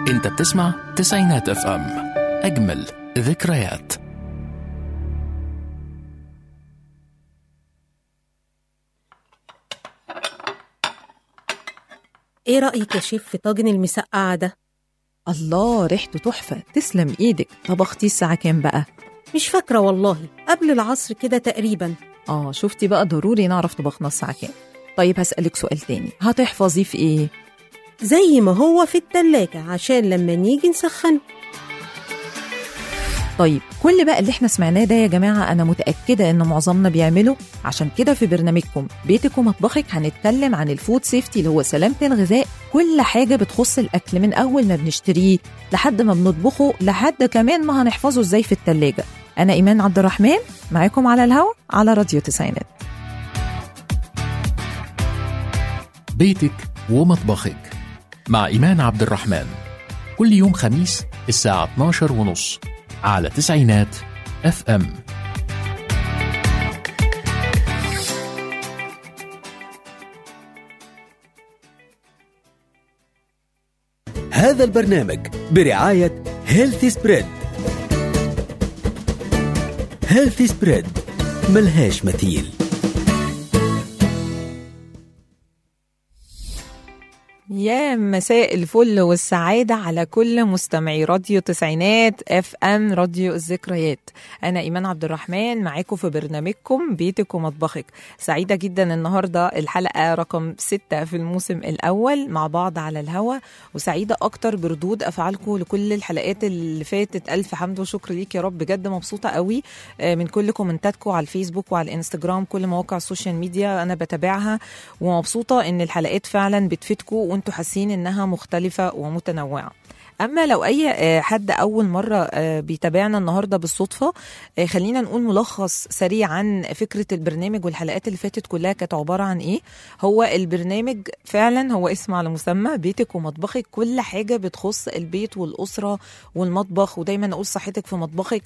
انت بتسمع تسعينات اف ام اجمل ذكريات ايه رأيك يا شيف في طاجن المسقعة ده؟ الله ريحته تحفة تسلم ايدك طبختي الساعة كام بقى؟ مش فاكرة والله قبل العصر كده تقريبا اه شفتي بقى ضروري نعرف طبخنا الساعة كام طيب هسألك سؤال تاني هتحفظيه في ايه؟ زي ما هو في التلاجة عشان لما نيجي نسخنه طيب كل بقى اللي احنا سمعناه ده يا جماعة أنا متأكدة إن معظمنا بيعمله عشان كده في برنامجكم بيتك ومطبخك هنتكلم عن الفود سيفتي اللي هو سلامة الغذاء كل حاجة بتخص الأكل من أول ما بنشتريه لحد ما بنطبخه لحد كمان ما هنحفظه إزاي في التلاجة أنا إيمان عبد الرحمن معاكم على الهوا على راديو تسعينات بيتك ومطبخك مع إيمان عبد الرحمن كل يوم خميس الساعة 12 ونص على تسعينات اف ام هذا البرنامج برعاية هيلثي سبريد هيلثي سبريد ملهاش مثيل يا مساء الفل والسعادة على كل مستمعي راديو تسعينات اف ام راديو الذكريات أنا إيمان عبد الرحمن معاكم في برنامجكم بيتك ومطبخك سعيدة جدا النهاردة الحلقة رقم ستة في الموسم الأول مع بعض على الهوا وسعيدة أكتر بردود أفعالكم لكل الحلقات اللي فاتت ألف حمد وشكر ليك يا رب بجد مبسوطة قوي آه، من كل كومنتاتكم على الفيسبوك وعلى الانستجرام كل مواقع السوشيال ميديا أنا بتابعها ومبسوطة إن الحلقات فعلا بتفيدكم وانتوا حاسين انها مختلفه ومتنوعه اما لو اي آه، حد اول مره آه، بيتابعنا النهارده بالصدفه آه، خلينا نقول ملخص سريع عن فكره البرنامج والحلقات اللي فاتت كلها كانت عباره عن ايه هو البرنامج فعلا هو اسم على مسمى بيتك ومطبخك كل حاجه بتخص البيت والاسره والمطبخ ودايما اقول صحتك في مطبخك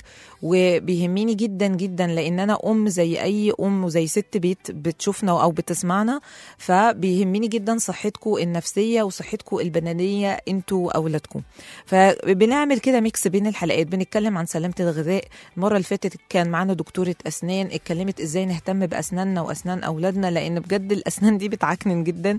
وبيهمني جدا جدا لان انا ام زي اي ام وزي ست بيت بتشوفنا او بتسمعنا فبيهمني جدا صحتكم النفسيه وصحتكم البدنيه انتوا واولادكم فبنعمل كده ميكس بين الحلقات بنتكلم عن سلامه الغذاء المره اللي فاتت كان معانا دكتوره اسنان اتكلمت ازاي نهتم باسناننا واسنان اولادنا لان بجد الاسنان دي بتعكنن جدا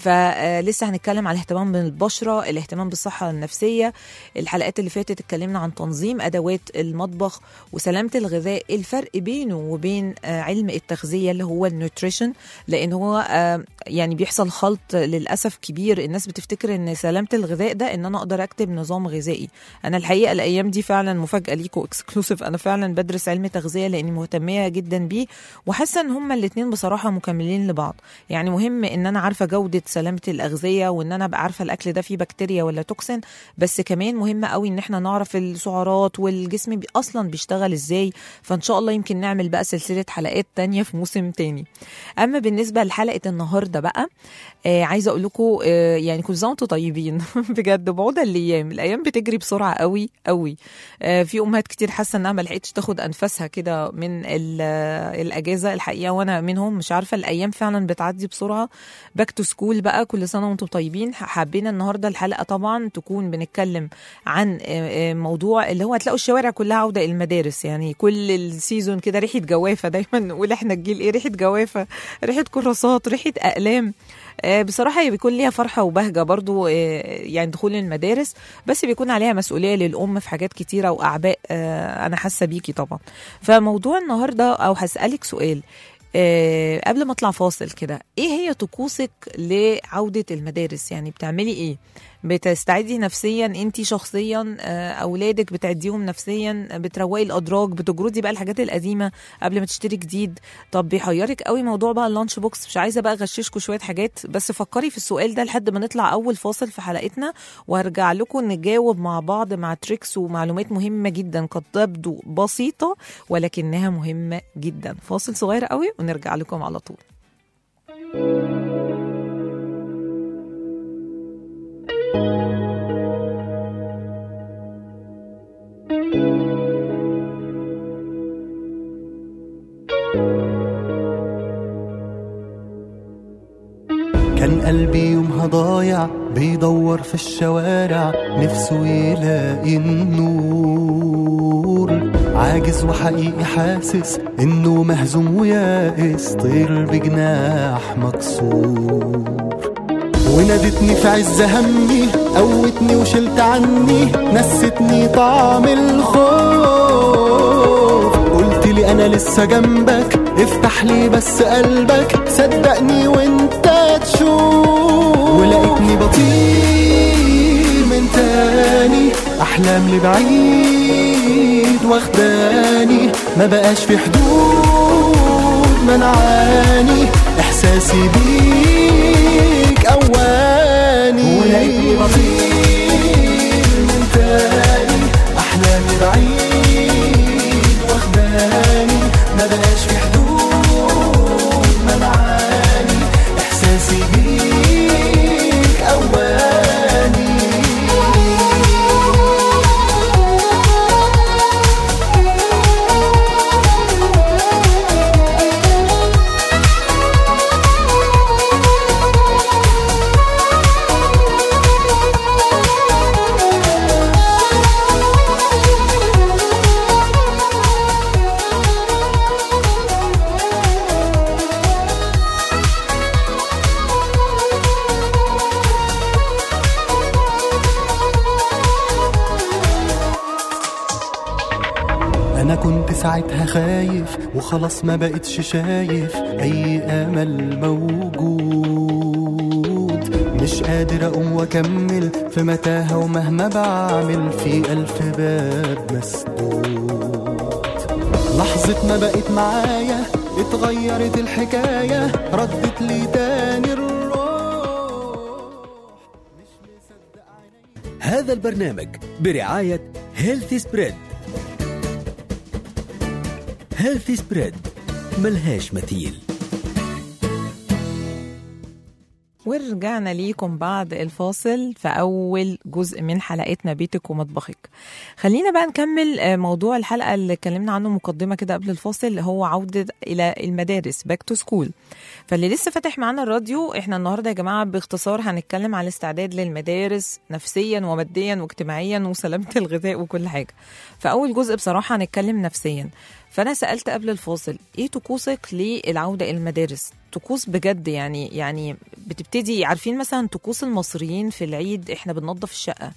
فلسه هنتكلم على الاهتمام بالبشره الاهتمام بالصحه النفسيه الحلقات اللي فاتت اتكلمنا عن تنظيم ادوات المطبخ وسلامه الغذاء الفرق بينه وبين آه، علم التغذيه اللي هو النيوتريشن لان هو آه، يعني بيحصل خلط للاسف كبير الناس بتفتكر ان سلامه الغذاء ده ان انا اقدر اكتب نظام غذائي انا الحقيقه الايام دي فعلا مفاجاه ليكوا اكسكلوسيف انا فعلا بدرس علم تغذيه لاني مهتميه جدا بيه وحاسه ان هما الاثنين بصراحه مكملين لبعض يعني مهم ان انا عارفه جوده سلامه الاغذيه وان انا ابقى عارفه الاكل ده فيه بكتيريا ولا توكسين بس كمان مهم قوي ان احنا نعرف السعرات والجسم بي اصلا بيشتغل ازاي فان شاء الله يمكن نعمل بقى سلسله حلقات تانية في موسم تاني اما بالنسبه لحلقه النهارده بقى آه عايزه اقول لكم آه يعني كل سنه وانتم طيبين بجد بعود الايام الايام بتجري بسرعه قوي قوي آه في امهات كتير حاسه انها ما لحقتش تاخد انفاسها كده من ال- آه، الاجازه الحقيقه وانا منهم مش عارفه الايام فعلا بتعدي بسرعه باك تو سكول بقى كل سنه وانتم طيبين حبينا النهارده الحلقه طبعا تكون بنتكلم عن آه، آه، موضوع اللي هو هتلاقوا الشوارع كلها عوده الى المدارس يعني كل السيزون كده ريحه جوافه دايما نقول احنا الجيل ايه ريحه جوافه ريحه كراسات ريحه اقلام آه، بصراحة هي بيكون ليها فرحة وبهجة برضو آه، يعني دخول المدارس بس بيكون عليها مسؤولية للأم في حاجات كتيرة وأعباء آه، أنا حاسة بيكي طبعا فموضوع النهاردة أو هسألك سؤال آه، قبل ما اطلع فاصل كده ايه هي طقوسك لعودة المدارس يعني بتعملي ايه بتستعدي نفسيا انت شخصيا آه، اولادك بتعديهم نفسيا بتروقي الادراج بتجردي بقى الحاجات القديمه قبل ما تشتري جديد طب بيحيرك قوي موضوع بقى اللانش بوكس مش عايزه بقى اغششكم شويه حاجات بس فكري في السؤال ده لحد ما نطلع اول فاصل في حلقتنا وهرجع لكم نجاوب مع بعض مع تريكس ومعلومات مهمه جدا قد تبدو بسيطه ولكنها مهمه جدا فاصل صغير قوي ونرجع لكم على طول كان كان قلبي يومها ضايع بيدور في الشوارع نفسه يلاقي النور عاجز وحقيقي حاسس انه مهزوم ويائس طير بجناح مكسور ونادتني في عز همي قوتني وشلت عني نستني طعم الخوف قلت لي انا لسه جنبك افتح لي بس قلبك صدقني وانت تشوف ولقيتني بطير من تاني احلام لبعيد واخداني ما بقاش في حدود منعاني احساسي بيك اواني ولقيتني بطير من تاني احلامي بعيد واخداني ما بقاش في حدود منعاني احساسي بيك اواني انا كنت ساعتها خايف وخلاص ما بقتش شايف اي امل موجود مش قادر اقوم واكمل في متاهه ومهما بعمل في الف باب مسدود لحظة ما بقت معايا اتغيرت الحكاية ردت لي تاني الروح هذا البرنامج برعاية هيلثي سبريد هيلثي سبريد ملهاش مثيل ورجعنا ليكم بعد الفاصل في أول جزء من حلقتنا بيتك ومطبخك خلينا بقى نكمل آه، موضوع الحلقة اللي اتكلمنا عنه مقدمة كده قبل الفاصل اللي هو عودة إلى المدارس باك تو سكول فاللي لسه فاتح معانا الراديو احنا النهاردة يا جماعة باختصار هنتكلم على الاستعداد للمدارس نفسيا وماديا واجتماعيا وسلامة الغذاء وكل حاجة فأول جزء بصراحة هنتكلم نفسيا فانا سالت قبل الفاصل ايه طقوسك للعوده الى المدارس طقوس بجد يعني يعني بتبتدي عارفين مثلا طقوس المصريين في العيد احنا بننظف الشقه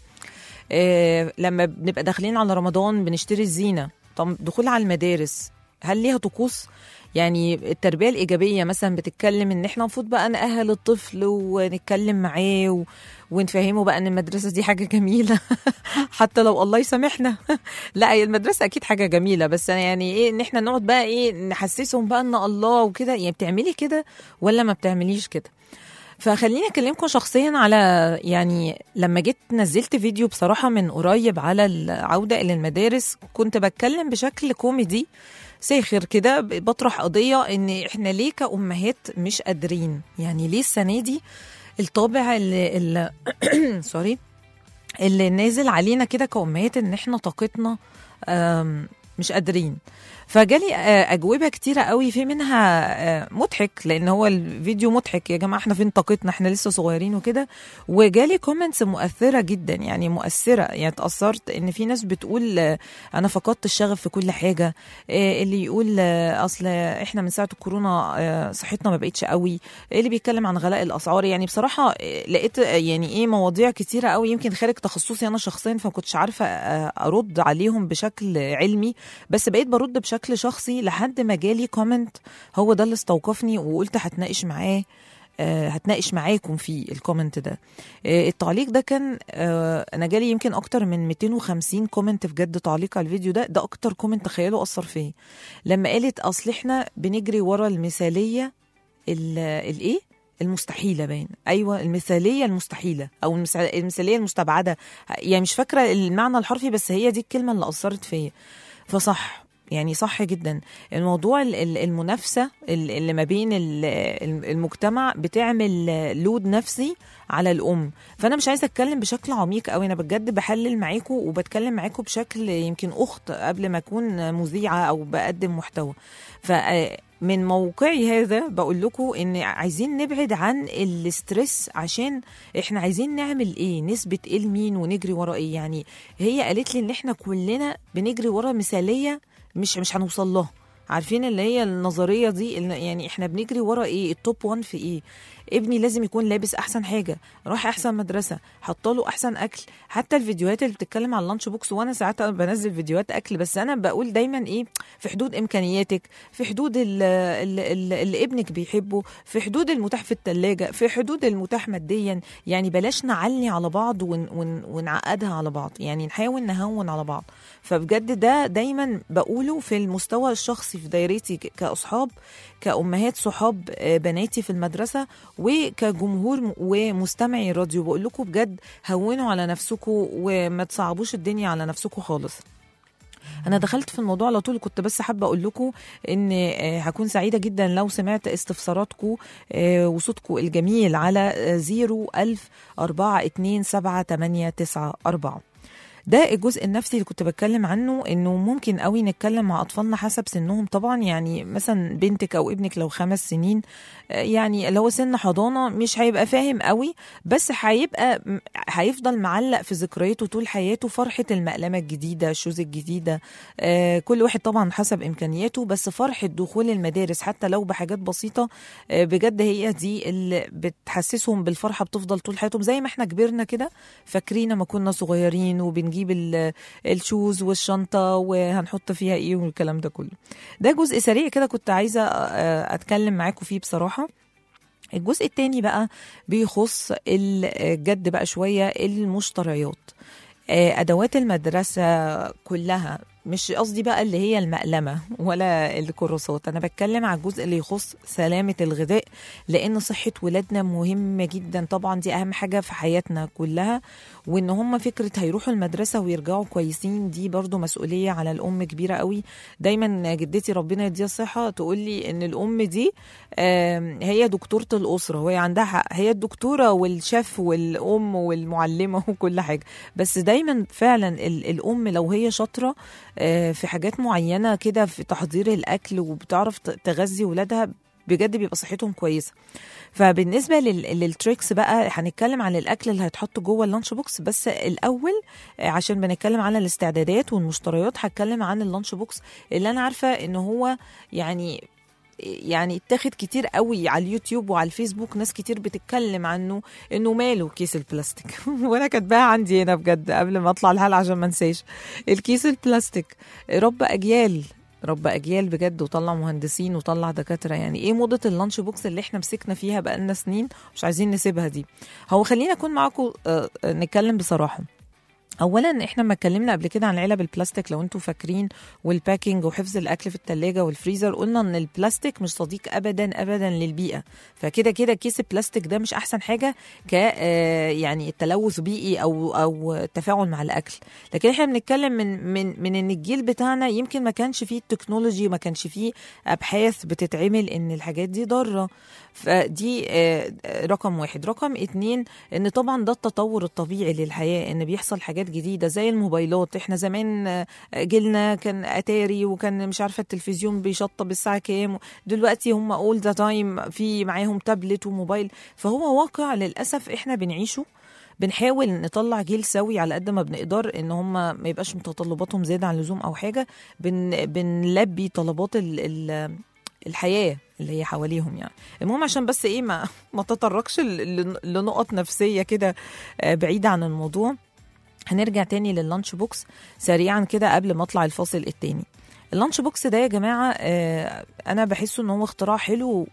إيه لما بنبقى داخلين على رمضان بنشتري الزينه طب دخول على المدارس هل ليها طقوس يعني التربيه الايجابيه مثلا بتتكلم ان احنا المفروض بقى ناهل الطفل ونتكلم معاه و... ونفهمه بقى ان المدرسه دي حاجه جميله حتى لو الله يسامحنا لا هي المدرسه اكيد حاجه جميله بس أنا يعني ايه ان احنا نقعد بقى ايه نحسسهم بقى ان الله وكده يعني بتعملي كده ولا ما بتعمليش كده فخليني اكلمكم شخصيا على يعني لما جيت نزلت فيديو بصراحه من قريب على العوده الى المدارس كنت بتكلم بشكل كوميدي ساخر كده بطرح قضيه ان احنا ليه كامهات مش قادرين يعني ليه السنه دي الطابع اللي, اللي سوري اللي نازل علينا كده كأمهات ان احنا طاقتنا آم، مش قادرين فجالي آه، اجوبه كتيره قوي في منها آه، مضحك لان هو الفيديو مضحك يا جماعه احنا فين طاقتنا احنا لسه صغيرين وكده وجالي كومنتس مؤثره جدا يعني مؤثره يعني اتاثرت ان في ناس بتقول آه، انا فقدت الشغف في كل حاجه آه، اللي يقول آه، اصل احنا من ساعه الكورونا آه، صحتنا ما بقتش قوي اللي بيتكلم عن غلاء الاسعار يعني بصراحه آه، لقيت آه، يعني ايه مواضيع كتيره قوي يمكن خارج تخصصي انا شخصيا فما كنتش عارفه آه، ارد عليهم بشكل علمي بس بقيت برد بشكل شخصي لحد ما جالي كومنت هو ده اللي استوقفني وقلت هتناقش معاه آه، هتناقش معاكم في الكومنت ده آه، التعليق ده كان آه، انا جالي يمكن اكتر من 250 كومنت بجد تعليق على الفيديو ده ده اكتر كومنت تخيلوا اثر فيا لما قالت اصل احنا بنجري ورا المثاليه ال- الايه المستحيله باين ايوه المثاليه المستحيله او المث- المثاليه المستبعده يعني مش فاكره المعنى الحرفي بس هي دي الكلمه اللي اثرت فيا فصح يعني صح جدا الموضوع ال- ال- المنافسه ال- اللي ما بين ال- ال- المجتمع بتعمل لود نفسي على الام فانا مش عايزه اتكلم بشكل عميق قوي انا بجد بحلل معاكم وبتكلم معاكم بشكل يمكن اخت قبل ما اكون مذيعه او بقدم محتوى ف من موقعي هذا بقول لكم ان عايزين نبعد عن الاسترس عشان احنا عايزين نعمل ايه نثبت ايه لمين ونجري ورا ايه يعني هي قالت لي ان احنا كلنا بنجري ورا مثاليه مش مش هنوصل لها عارفين اللي هي النظريه دي إن يعني احنا بنجري ورا ايه التوب 1 في ايه ابني لازم يكون لابس احسن حاجه راح احسن مدرسه حاطه له احسن اكل حتى الفيديوهات اللي بتتكلم على اللانش بوكس وانا ساعات بنزل فيديوهات اكل بس انا بقول دايما ايه في حدود امكانياتك في حدود ال- ال- ال- اللي ابنك بيحبه في حدود المتاح في الثلاجه في حدود المتاح ماديا يعني بلاش نعلي على بعض ون ون ونعقدها على بعض يعني نحاول نهون على بعض فبجد ده دايما بقوله في المستوى الشخصي في دايرتي ك- كاصحاب كامهات صحاب آه، بناتي في المدرسه وكجمهور م- ومستمعي راديو بقول لكم بجد هونوا على نفسكم وما تصعبوش الدنيا على نفسكم خالص انا دخلت في الموضوع على طول كنت بس حابه اقول لكم ان آه، هكون سعيده جدا لو سمعت استفساراتكم آه، وصوتكم الجميل على 01000 427 ده الجزء النفسي اللي كنت بتكلم عنه انه ممكن قوي نتكلم مع اطفالنا حسب سنهم طبعا يعني مثلا بنتك او ابنك لو خمس سنين آه، يعني لو سن حضانه مش هيبقى فاهم قوي بس هيبقى م- هيفضل معلق في ذكرياته طول حياته فرحه المقلمه الجديده الشوز الجديده آه، كل واحد طبعا حسب امكانياته بس فرحه دخول المدارس حتى لو بحاجات بسيطه آه، بجد هي دي اللي بتحسسهم بالفرحه بتفضل طول حياتهم زي ما احنا كبرنا كده فاكرين ما كنا صغيرين وبنجيب ال- الشوز والشنطه وهنحط فيها ايه والكلام ده كله ده جزء سريع كده كنت عايزه آه، اتكلم معاكم فيه بصراحه الجزء التاني بقى بيخص الجد بقى شويه المشتريات آه، ادوات المدرسه كلها مش قصدي بقى اللي هي المقلمه ولا الكراسات انا بتكلم على الجزء اللي يخص سلامه الغذاء لان صحه ولادنا مهمه جدا طبعا دي اهم حاجه في حياتنا كلها وان هم فكره هيروحوا المدرسه ويرجعوا كويسين دي برضو مسؤوليه على الام كبيره قوي دايما جدتي ربنا يديها الصحه تقول لي ان الام دي آم، هي دكتوره الاسره وهي عندها حق هي الدكتوره والشيف والام والمعلمه وكل حاجه بس دايما فعلا ال- الام لو هي شاطره آه، في حاجات معينه كده في تحضير الاكل وبتعرف ت- تغذي ولادها بجد بيبقى صحتهم كويسه فبالنسبه لل- للتريكس بقى هنتكلم عن الاكل اللي هيتحط جوه اللانش بوكس بس الاول آه، عشان بنتكلم عن الاستعدادات والمشتريات هتكلم عن اللانش بوكس اللي انا عارفه ان هو يعني يعني اتاخد كتير قوي على اليوتيوب وعلى الفيسبوك ناس كتير بتتكلم عنه انه ماله كيس البلاستيك وانا كاتباها عندي هنا بجد قبل ما اطلع الحلقه عشان ما انساش الكيس البلاستيك رب اجيال رب اجيال بجد وطلع مهندسين وطلع دكاتره يعني ايه موضه اللانش بوكس اللي احنا مسكنا فيها بقالنا سنين مش عايزين نسيبها دي هو خلينا اكون معاكم آه، آه، نتكلم بصراحه اولا احنا ما اتكلمنا قبل كده عن علب البلاستيك لو انتوا فاكرين والباكينج وحفظ الاكل في التلاجة والفريزر قلنا ان البلاستيك مش صديق ابدا ابدا للبيئه فكده كده كيس البلاستيك ده مش احسن حاجه ك آه، يعني التلوث بيئي او او التفاعل مع الاكل لكن احنا بنتكلم من من من ان الجيل بتاعنا يمكن ما كانش فيه التكنولوجي ما كانش فيه ابحاث بتتعمل ان الحاجات دي ضاره فدي آه، آه، رقم واحد رقم اتنين ان طبعا ده التطور الطبيعي للحياه ان بيحصل حاجات جديده زي الموبايلات احنا زمان آه، جيلنا كان اتاري وكان مش عارفه التلفزيون بيشطب الساعه كام دلوقتي هم اول ذا تايم في معاهم تابلت وموبايل فهو واقع للاسف احنا بنعيشه بنحاول نطلع جيل سوي على قد ما بنقدر ان هم ما يبقاش متطلباتهم زياده عن اللزوم او حاجه بن بنلبي طلبات ال ال الحياه اللي هي حواليهم يعني المهم عشان بس ايه ما ما تطرقش ل- ل- لنقط نفسيه كده آه، بعيده عن الموضوع هنرجع تاني لللانش بوكس سريعا كده قبل ما اطلع الفاصل التاني اللانش بوكس ده يا جماعه آه، انا بحسه ان هو اختراع حلو و-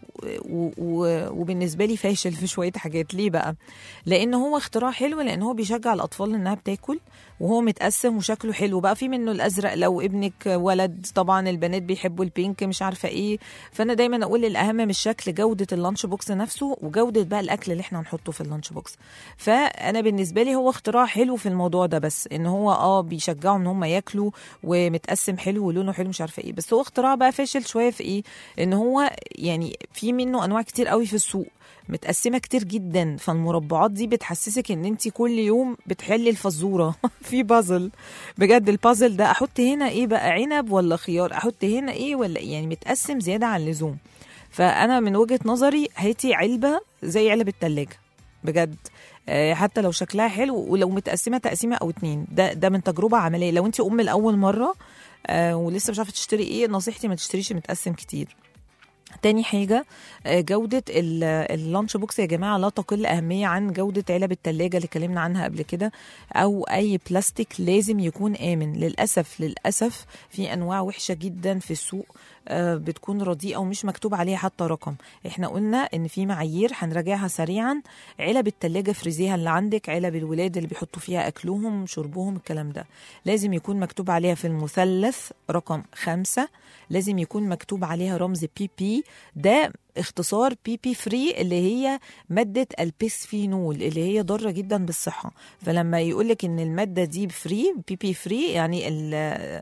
و- وبالنسبه لي فاشل في شويه حاجات ليه بقى لان هو اختراع حلو لان هو بيشجع الاطفال انها بتاكل وهو متقسم وشكله حلو بقى في منه الازرق لو ابنك ولد طبعا البنات بيحبوا البينك مش عارفه ايه فانا دايما اقول الاهم من الشكل جوده اللانش بوكس نفسه وجوده بقى الاكل اللي احنا هنحطه في اللانش بوكس فانا بالنسبه لي هو اختراع حلو في الموضوع ده بس ان هو اه بيشجعوا ان هم ياكلوا ومتقسم حلو ولونه حلو مش عارفه ايه بس هو اختراع بقى فاشل شويه في ايه ان هو يعني في منه انواع كتير قوي في السوق متقسمه كتير جدا فالمربعات دي بتحسسك ان انت كل يوم بتحلي الفزوره في بازل بجد البازل ده احط هنا ايه بقى عنب ولا خيار احط هنا ايه ولا إيه؟ يعني متقسم زياده عن اللزوم فانا من وجهه نظري هاتي علبه زي علب التلاجة بجد آه، حتى لو شكلها حلو ولو متقسمه تقسيمه او اتنين ده ده من تجربه عمليه لو انت ام لاول مره آه، ولسه مش عارفه تشتري ايه نصيحتي ما تشتريش متقسم كتير تاني حاجة آه، جودة ال- اللانش بوكس يا جماعة لا تقل أهمية عن جودة علب التلاجة اللي اتكلمنا عنها قبل كده أو أي بلاستيك لازم يكون آمن للأسف للأسف في أنواع وحشة جدا في السوق آه، بتكون رديئة ومش مكتوب عليها حتى رقم احنا قلنا ان في معايير هنراجعها سريعا علب التلاجة فريزيها اللي عندك علب الولاد اللي بيحطوا فيها أكلهم شربهم الكلام ده لازم يكون مكتوب عليها في المثلث رقم خمسة لازم يكون مكتوب عليها رمز بي بي ده اختصار بي بي فري اللي هي مادة البيسفينول اللي هي ضارة جدا بالصحة فلما يقولك ان المادة دي فري بي بي فري يعني ال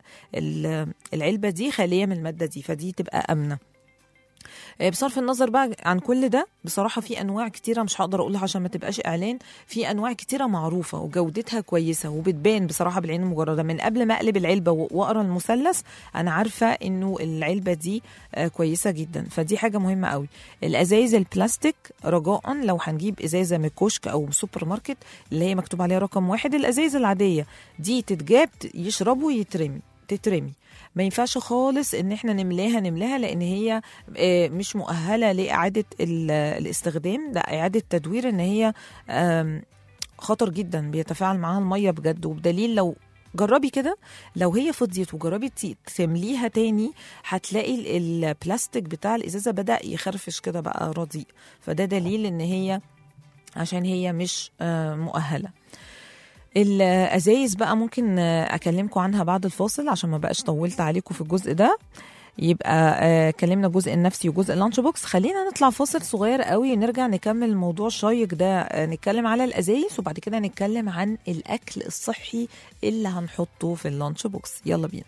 ال العلبة دي خالية من المادة دي فدي تبقى آمنة آه، بصرف النظر بقى عن كل ده بصراحة في أنواع كتيرة مش هقدر أقولها عشان ما تبقاش إعلان في أنواع كتيرة معروفة وجودتها كويسة وبتبان بصراحة بالعين المجردة من قبل ما أقلب العلبة و- وأقرأ المثلث أنا عارفة إنه العلبة دي آه، كويسة جدا فدي حاجة مهمة قوي الأزايز البلاستيك رجاء لو هنجيب إزازة من كشك أو سوبر ماركت اللي هي مكتوب عليها رقم واحد الأزايز العادية دي تتجاب يشربوا يترمي تترمي ما ينفعش خالص ان احنا نملاها نملاها لان هي آه، مش مؤهله لاعاده ال- الاستخدام لا اعاده تدوير ان هي آم، خطر جدا بيتفاعل معاها الميه بجد وبدليل لو جربي كده لو هي فضيت وجربي ت- تمليها تاني هتلاقي ال- البلاستيك بتاع الازازه بدا يخرفش كده بقى رديء فده دليل ان هي عشان هي مش آه، مؤهله الازايز بقى ممكن آه، اكلمكم عنها بعد الفاصل عشان ما بقاش طولت عليكم في الجزء ده يبقى آه، كلمنا الجزء النفسي وجزء اللانش بوكس خلينا نطلع فاصل صغير قوي نرجع نكمل الموضوع الشيق ده آه، نتكلم على الازايز وبعد كده نتكلم عن الاكل الصحي اللي هنحطه في اللانش بوكس يلا بينا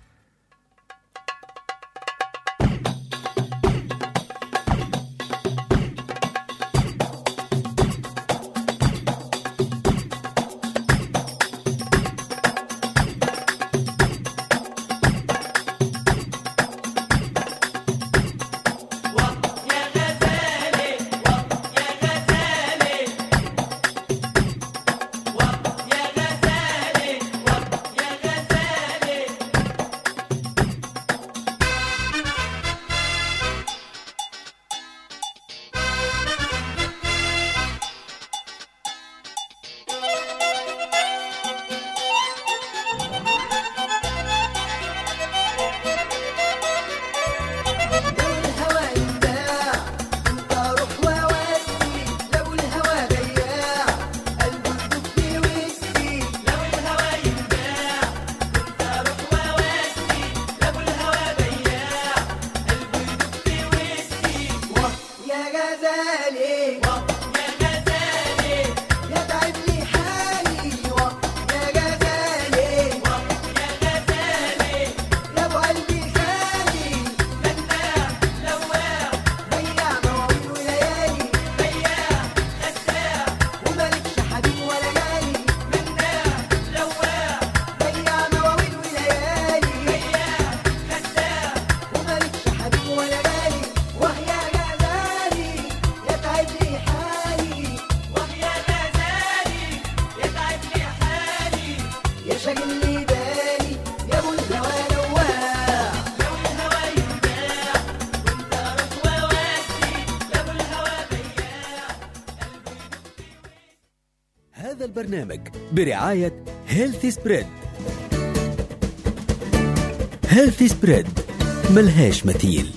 يا غزالي يا غزالي يا تعب لي حالي يا غزالي يا غزالي يا ابو قلبي خالي مناع لواع بياع مواويل وليالي بياع غساع ومالكش حبيب ولا جالي مناع لواع بياع مواويل وليالي بياع غساع ومالكش حبيب ولا جالي وهي غزالي يتعب لي حالي وهي غزالي يتعب لي حالي يا شاغل لي بالي يا ابو الهوى لواع لو الهوى يباع وانت رضوى واسي يا ابو الهوى بياع هذا البرنامج برعاية هيلثي سبريد هيلثي سبريد ملهاش مثيل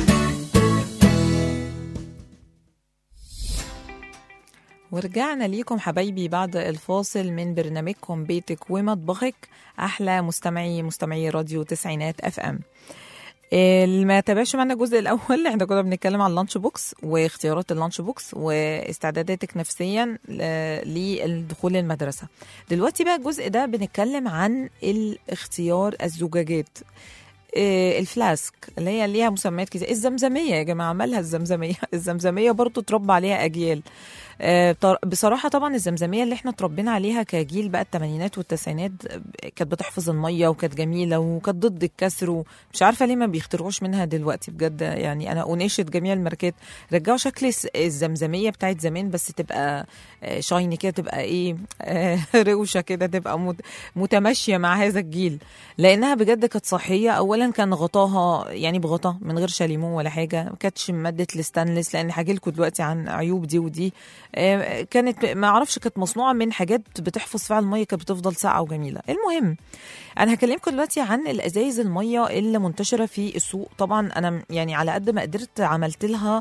ورجعنا ليكم حبايبي بعد الفاصل من برنامجكم بيتك ومطبخك احلى مستمعي مستمعي راديو تسعينات اف ام اللي ما تابعش معنا الجزء الاول احنا كنا بنتكلم عن اللانش بوكس واختيارات اللانش بوكس واستعداداتك نفسيا ل- للدخول المدرسه دلوقتي بقى الجزء ده بنتكلم عن الاختيار الزجاجات آه، الفلاسك اللي هي ليها مسميات كده الزمزميه يا جماعه مالها الزمزميه الزمزميه برضو تربى عليها اجيال آه، طر- بصراحه طبعا الزمزميه اللي احنا اتربينا عليها كجيل بقى الثمانينات والتسعينات آه، كانت بتحفظ الميه وكانت جميله وكانت ضد الكسر ومش عارفه ليه ما بيخترعوش منها دلوقتي بجد يعني انا اناشد جميع الماركات رجعوا شكل الس- الزمزميه بتاعت زمان بس تبقى آه، شايني كده تبقى ايه آه، روشه كده تبقى مت- متماشيه مع هذا الجيل لانها بجد كانت صحيه اولا كان غطاها يعني بغطا من غير شاليمو ولا حاجه ما كانتش ماده الستانلس لان هاجي لكم دلوقتي عن عيوب دي ودي آه، كانت ما اعرفش كانت مصنوعه من حاجات بتحفظ فيها الميه كانت بتفضل ساقعه وجميله المهم انا هكلمكم دلوقتي عن الازايز الميه اللي منتشره في السوق طبعا انا يعني على قد ما قدرت عملت لها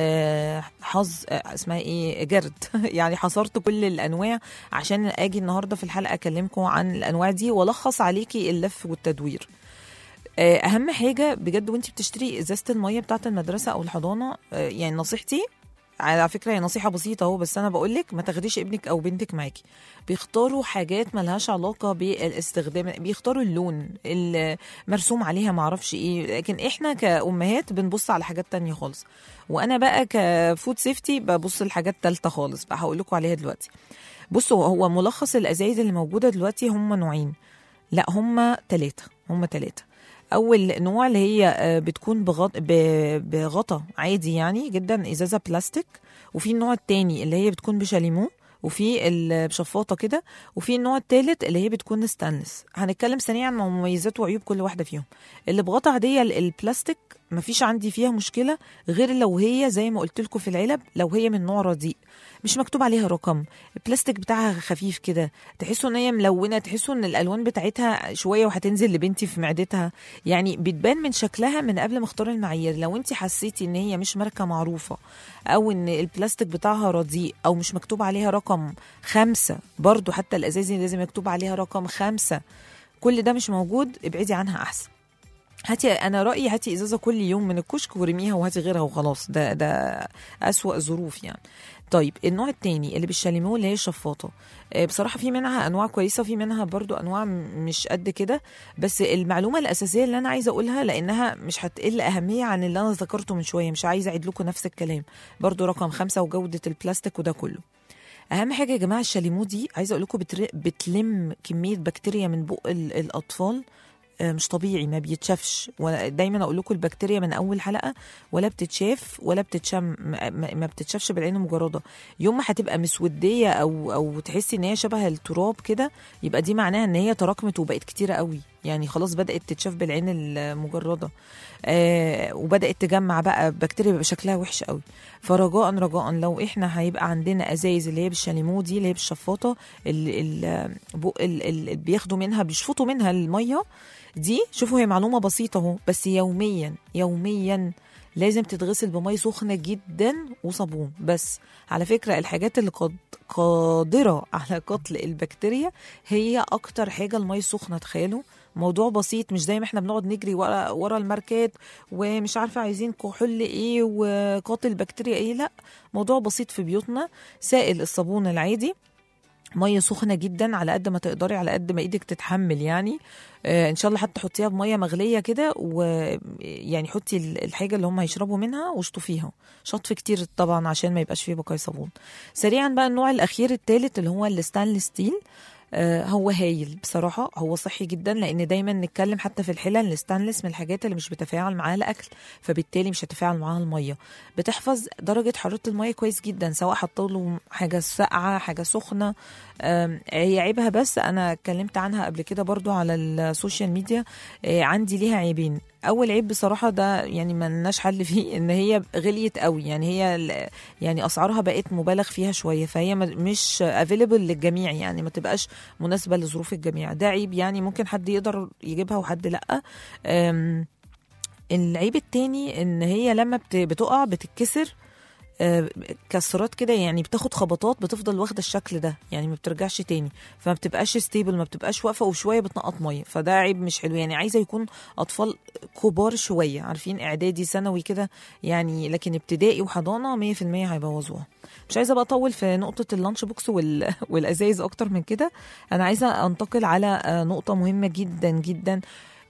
آه، حظ آه، اسمها ايه جرد يعني حصرت كل الانواع عشان اجي النهارده في الحلقه اكلمكم عن الانواع دي والخص عليكي اللف والتدوير آه، اهم حاجه بجد وانت بتشتري ازازه الميه بتاعه المدرسه او الحضانه آه، يعني نصيحتي على فكره هي نصيحه بسيطه اهو بس انا بقول لك ما تاخديش ابنك او بنتك معاكي بيختاروا حاجات ملهاش علاقه بالاستخدام بيختاروا اللون المرسوم عليها معرفش ايه لكن احنا كامهات بنبص على حاجات تانية خالص وانا بقى كفود سيفتي ببص لحاجات تالتة خالص بقى هقول لكم عليها دلوقتي بصوا هو ملخص الازايز اللي موجوده دلوقتي هم نوعين لا هم ثلاثه هم ثلاثه اول نوع اللي هي آه، بتكون بغط... ب- بغطا عادي يعني جدا ازازه بلاستيك وفي النوع التاني اللي هي بتكون بشاليمو وفي ال- بشفاطه كده وفي النوع التالت اللي هي بتكون ستانلس هنتكلم سريعا عن مميزات وعيوب كل واحده فيهم اللي بغطا عاديه ال- البلاستيك مفيش عندي فيها مشكله غير لو هي زي ما قلت لكم في العلب لو هي من نوع رديء مش مكتوب عليها رقم البلاستيك بتاعها خفيف كده تحسوا ان هي ملونه تحسوا ان الالوان بتاعتها شويه وهتنزل لبنتي في معدتها يعني بتبان من شكلها من قبل ما اختار المعايير لو انت حسيتي ان هي مش ماركه معروفه او ان البلاستيك بتاعها رديء او مش مكتوب عليها رقم خمسة برضو حتى الازاز دي لازم مكتوب عليها رقم خمسة كل ده مش موجود ابعدي عنها احسن هاتي انا رايي هاتي ازازه كل يوم من الكشك ورميها وهاتي غيرها وخلاص ده ده اسوا ظروف يعني طيب النوع التاني اللي بالشاليمو اللي هي الشفاطه آه، بصراحه في منها انواع كويسه وفي منها برضو انواع م- مش قد كده بس المعلومه الاساسيه اللي انا عايزه اقولها لانها مش هتقل اهميه عن اللي انا ذكرته من شويه مش عايزه اعيد لكم نفس الكلام برضو رقم خمسة وجوده البلاستيك وده كله اهم حاجه يا جماعه الشاليمو دي عايزه اقول لكم بتر... بتلم كميه بكتيريا من بق ال- الاطفال آه، مش طبيعي ما بيتشافش ولا دايما اقول لكم البكتيريا من اول حلقه ولا بتتشاف ولا بتتشم ما ما- ما بتتشافش بالعين المجرده يوم ما هتبقى مسوديه او او تحسي ان هي شبه التراب كده يبقى دي معناها ان هي تراكمت وبقت كتيره قوي يعني خلاص بدات تتشاف بالعين المجرده آه وبدات تجمع بقى بكتيريا بيبقى شكلها وحش قوي فرجاء رجاء لو احنا هيبقى عندنا ازايز اللي هي بالشاليمو دي اللي هي بالشفاطه اللي ال- بق- ال- ال- بياخدوا منها بيشفطوا منها الميه دي شوفوا هي معلومه بسيطه اهو بس يوميا يوميا لازم تتغسل بميه سخنه جدا وصابون بس على فكره الحاجات اللي قد قادره على قتل البكتيريا هي اكتر حاجه الميه السخنه تخيلوا موضوع بسيط مش زي ما احنا بنقعد نجري ورا ورا الماركات ومش عارفه عايزين كحول ايه وقاتل بكتيريا ايه لا موضوع بسيط في بيوتنا سائل الصابون العادي ميه سخنه جدا على قد ما تقدري على قد ما ايدك تتحمل يعني آه ان شاء الله حتى حطيها بميه مغليه كده ويعني حطي ال- الحاجه اللي هم هيشربوا منها واشطفيها شطف كتير طبعا عشان ما يبقاش فيه بقايا صابون سريعا بقى النوع الاخير الثالث اللي هو الستانلس ستيل آه، هو هايل بصراحة هو صحي جدا لأن دايما نتكلم حتى في الحلل الستانلس من الحاجات اللي مش بتفاعل معاها الأكل فبالتالي مش هتفاعل معاها المية بتحفظ درجة حرارة المية كويس جدا سواء حطوا له حاجة ساقعة حاجة سخنة آم، هي عيبها بس أنا اتكلمت عنها قبل كده برضو على السوشيال ميديا آه، عندي ليها عيبين اول عيب بصراحه ده يعني ما لناش حل فيه ان هي غليت قوي يعني هي ال- يعني اسعارها بقت مبالغ فيها شويه فهي ما- مش افيلبل للجميع يعني ما تبقاش مناسبه لظروف الجميع ده عيب يعني ممكن حد يقدر يجيبها وحد لا أم، العيب التاني ان هي لما بت- بتقع بتتكسر آه، كسرات كده يعني بتاخد خبطات بتفضل واخده الشكل ده يعني ما بترجعش تاني فما بتبقاش ستيبل ما بتبقاش واقفه وشويه بتنقط ميه فده عيب مش حلو يعني عايزه يكون اطفال كبار شويه عارفين اعدادي ثانوي كده يعني لكن ابتدائي وحضانه 100% هيبوظوها مش عايزه بقى اطول في نقطه اللانش بوكس وال... والازايز اكتر من كده انا عايزه انتقل على آه، نقطه مهمه جدا جدا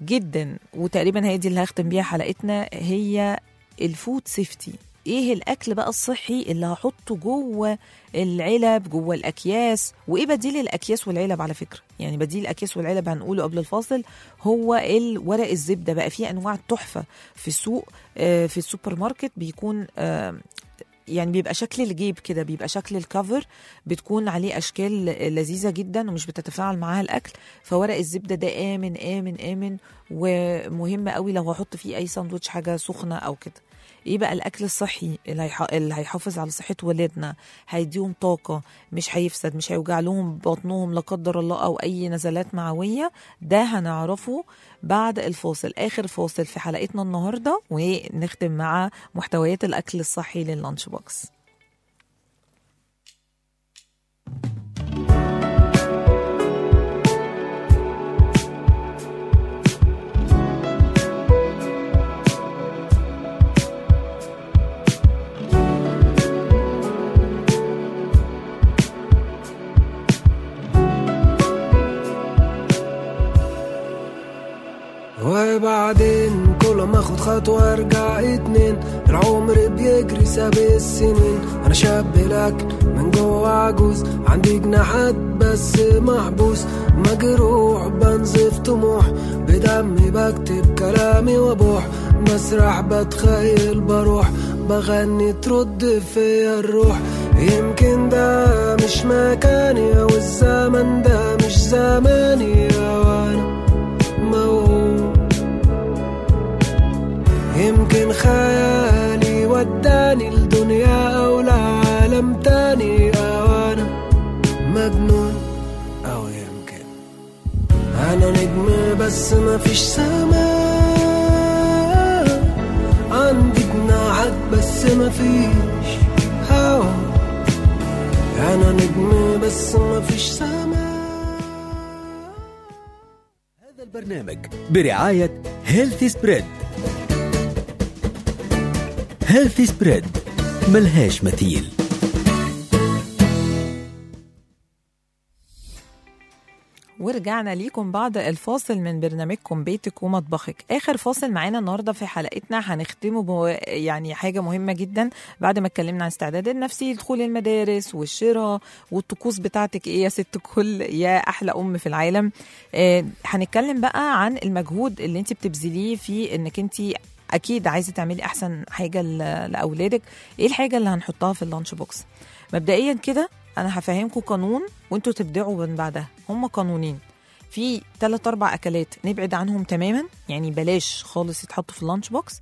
جدا وتقريبا هي دي اللي هختم بيها حلقتنا هي الفود سيفتي ايه الاكل بقى الصحي اللي هحطه جوه العلب جوه الاكياس وايه بديل الاكياس والعلب على فكره يعني بديل الاكياس والعلب هنقوله قبل الفاصل هو الورق الزبده بقى فيه انواع تحفه في السوق آه، في السوبر ماركت بيكون آه، يعني بيبقى شكل الجيب كده بيبقى شكل الكفر بتكون عليه اشكال لذيذه جدا ومش بتتفاعل معاها الاكل فورق الزبده ده امن امن امن ومهم قوي لو هحط فيه اي ساندوتش حاجه سخنه او كده ايه بقى الاكل الصحي اللي, هيح... اللي هيحافظ على صحه ولادنا هيديهم طاقه مش هيفسد مش هيوجع لهم بطنهم لا قدر الله او اي نزلات معويه ده هنعرفه بعد الفاصل اخر فاصل في حلقتنا النهارده ونختم مع محتويات الاكل الصحي لللانش بوكس وبعدين كل ما اخد خطوة ارجع اتنين العمر بيجري ساب السنين انا شاب لكن من جوه عجوز عندي جناحات بس محبوس مجروح بنزف طموح بدمي بكتب كلامي وابوح مسرح بتخيل بروح بغني ترد فيا الروح يمكن ده مش مكاني او الزمن ده مش زماني وانا موهوم يمكن خيالي وداني لدنيا أو لعالم تاني أو أنا مجنون أو يمكن أنا نجم بس مفيش سماء عندي جناحات بس مفيش هوا أنا نجم بس مفيش سماء هذا البرنامج برعاية هيلثي سبريد هيلثي سبريد ملهاش مثيل ورجعنا ليكم بعد الفاصل من برنامجكم بيتك ومطبخك اخر فاصل معانا النهارده في حلقتنا هنختمه ب يعني حاجه مهمه جدا بعد ما اتكلمنا عن استعداد النفسي دخول المدارس والشراء والطقوس بتاعتك ايه يا ست كل يا احلى ام في العالم آه هنتكلم بقى عن المجهود اللي انت بتبذليه في انك انت اكيد عايزه تعملي احسن حاجه ل- لاولادك ايه الحاجه اللي هنحطها في اللانش بوكس مبدئيا كده انا هفهمكم قانون وانتوا تبدعوا من بعدها هم قانونين في ثلاث اربع اكلات نبعد عنهم تماما يعني بلاش خالص يتحطوا في اللانش بوكس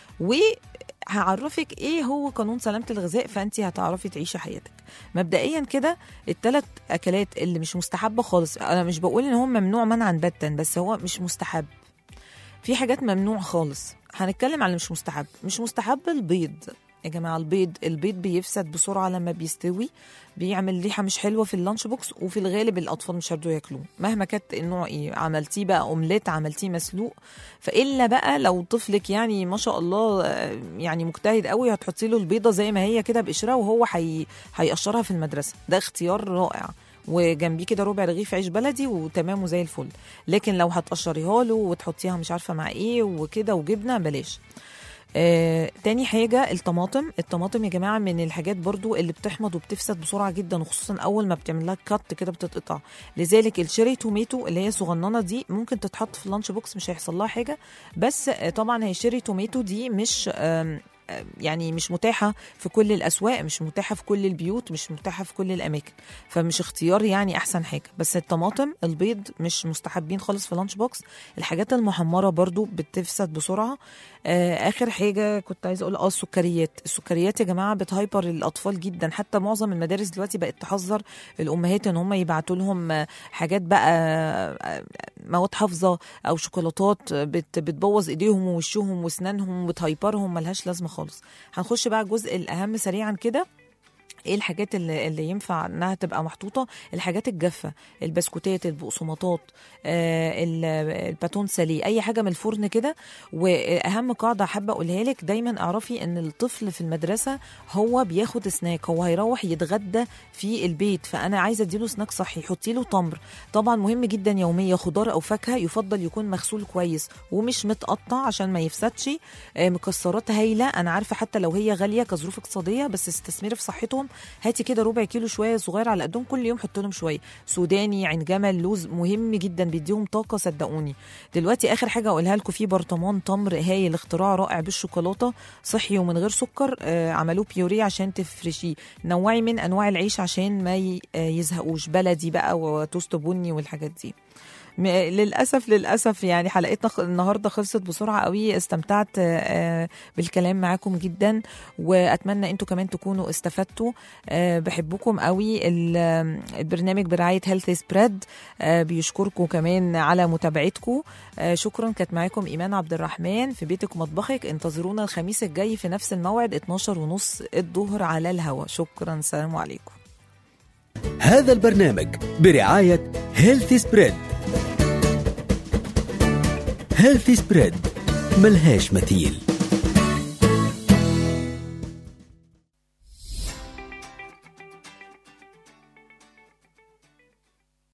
وهعرفك ايه هو قانون سلامه الغذاء فانت هتعرفي تعيشي حياتك مبدئيا كده الثلاث اكلات اللي مش مستحبه خالص انا مش بقول ان هو ممنوع منعا باتا بس هو مش مستحب في حاجات ممنوع خالص هنتكلم عن اللي مش مستحب مش مستحب البيض يا جماعه البيض البيض بيفسد بسرعه لما بيستوي بيعمل ريحه مش حلوه في اللانش بوكس وفي الغالب الاطفال مش هيرضوا ياكلوه مهما كانت النوع ايه عملتيه بقى اومليت عملتيه مسلوق فالا بقى لو طفلك يعني ما شاء الله آه، يعني مجتهد قوي هتحطي له البيضه زي ما هي كده بقشرها وهو هي هيقشرها في المدرسه ده اختيار رائع وجنبيه كده ربع رغيف عيش بلدي وتمام وزي الفل لكن لو هتقشريها له وتحطيها مش عارفه مع ايه وكده وجبنه بلاش آه، تاني حاجة الطماطم الطماطم يا جماعة من الحاجات برضو اللي بتحمض وبتفسد بسرعة جدا وخصوصا أول ما بتعمل لها كات كده بتتقطع لذلك الشيري توميتو اللي هي صغننة دي ممكن تتحط في اللانش بوكس مش هيحصل لها حاجة بس آه، طبعا هي الشيري توميتو دي مش آم، آم، يعني مش متاحة في كل الأسواق مش متاحة في كل البيوت مش متاحة في كل الأماكن فمش اختيار يعني أحسن حاجة بس الطماطم البيض مش مستحبين خالص في اللانش بوكس الحاجات المحمرة برضو بتفسد بسرعة آه، اخر حاجه كنت عايزه اقول اه السكريات السكريات يا جماعه بتهايبر الاطفال جدا حتى معظم المدارس دلوقتي بقت تحذر الامهات ان هم يبعتوا لهم آه، حاجات بقى آه، مواد حافظه او شوكولاتات بت بتبوظ ايديهم ووشهم واسنانهم وبتهايبرهم ملهاش لازمه خالص هنخش بقى الجزء الاهم سريعا كده ايه الحاجات اللي, اللي ينفع انها تبقى محطوطه الحاجات الجافه البسكوتات البقسماطات آه ال- الباتون ساليه اي حاجه من الفرن كده واهم قاعده حابه اقولها لك دايما اعرفي ان الطفل في المدرسه هو بياخد سناك هو هيروح يتغدى في البيت فانا عايزه اديله سناك صحي حطي له تمر طبعا مهم جدا يوميا خضار او فاكهه يفضل يكون مغسول كويس ومش متقطع عشان ما يفسدش آه، مكسرات هايله انا عارفه حتى لو هي غاليه كظروف اقتصاديه بس استثمري في صحتهم هاتي كده ربع كيلو شويه صغير على قدهم كل يوم حط لهم شويه سوداني عين جمل لوز مهم جدا بيديهم طاقه صدقوني دلوقتي اخر حاجه اقولها لكم في برطمان تمر هايل اختراع رائع بالشوكولاته صحي ومن غير سكر آه، عملوه بيوري عشان تفرشيه نوعي من انواع العيش عشان ما ي- آه، يزهقوش بلدي بقى وتوست بني والحاجات دي م- للاسف للاسف يعني حلقتنا خ- النهارده خلصت بسرعه قوي استمتعت آه، بالكلام معاكم جدا واتمنى انتوا كمان تكونوا استفدتوا آه، بحبكم قوي ال- آه، البرنامج برعايه هيلث سبريد بيشكركم كمان على متابعتكم آه، شكرا كانت معاكم ايمان عبد الرحمن في بيتك ومطبخك انتظرونا الخميس الجاي في نفس الموعد 12 ونص الظهر على الهوا شكرا سلام عليكم هذا البرنامج برعاية هيلثي سبريد هيلثي سبريد ملهاش مثيل